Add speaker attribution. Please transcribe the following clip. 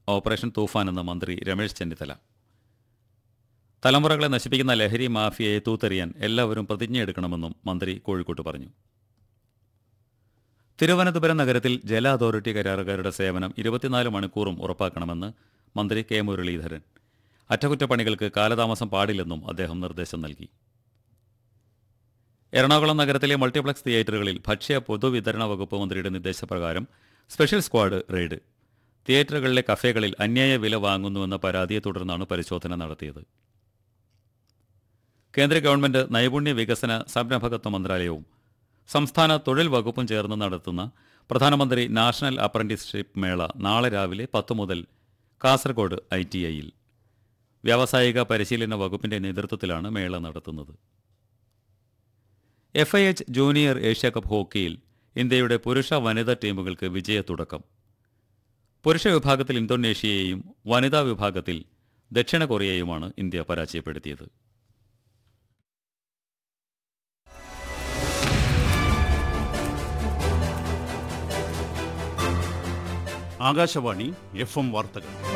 Speaker 1: operation തൂഫാൻ എന്ന് മന്ത്രി രമേശ് ചെന്നിത്തല തലമുറകളെ നശിപ്പിക്കുന്ന ലഹരി മാഫിയയെ തൂത്തെറിയാൻ എല്ലാവരും പ്രതിജ്ഞയെടുക്കണമെന്നും മന്ത്രി കോഴിക്കോട്ട് പറഞ്ഞു തിരുവനന്തപുരം നഗരത്തിൽ ജല അതോറിറ്റി കരാറുകാരുടെ സേവനം ഇരുപത്തിനാല് മണിക്കൂറും ഉറപ്പാക്കണമെന്ന് മന്ത്രി കെ മുരളീധരൻ അറ്റകുറ്റപ്പണികൾക്ക് കാലതാമസം പാടില്ലെന്നും അദ്ദേഹം നിർദ്ദേശം നൽകി എറണാകുളം നഗരത്തിലെ മൾട്ടിപ്ലക്സ് തിയേറ്ററുകളിൽ ഭക്ഷ്യ പൊതുവിതരണ വകുപ്പ് മന്ത്രിയുടെ നിർദ്ദേശപ്രകാരം സ്പെഷ്യൽ സ്ക്വാഡ് റെയ്ഡ് തിയേറ്ററുകളിലെ കഫേകളിൽ അന്യായ വില വാങ്ങുന്നുവെന്ന പരാതിയെ തുടർന്നാണ് പരിശോധന നടത്തിയത് കേന്ദ്ര ഗവൺമെന്റ് നൈപുണ്യ വികസന സംരംഭകത്വ മന്ത്രാലയവും സംസ്ഥാന തൊഴിൽ വകുപ്പും ചേർന്ന് നടത്തുന്ന പ്രധാനമന്ത്രി നാഷണൽ അപ്രന്റീസ്ഷിപ്പ് മേള നാളെ രാവിലെ പത്ത് മുതൽ കാസർഗോഡ് ഐ ടി ഐയിൽ വ്യാവസായിക പരിശീലന വകുപ്പിന്റെ നേതൃത്വത്തിലാണ് മേള നടത്തുന്നത് F I H junior Asia cup ഹോക്കിയിൽ ഇന്ത്യയുടെ പുരുഷ വനിതാ ടീമുകൾക്ക് വിജയത്തുടക്കം പുരുഷ വിഭാഗത്തിൽ ഇന്തോനേഷ്യയെയും വനിതാ വിഭാഗത്തിൽ ദക്ഷിണ കൊറിയയുമാണ് ഇന്ത്യ പരാജയപ്പെടുത്തിയത്
Speaker 2: ആകാശവാണി എഫ് എം വാർത്തകൾ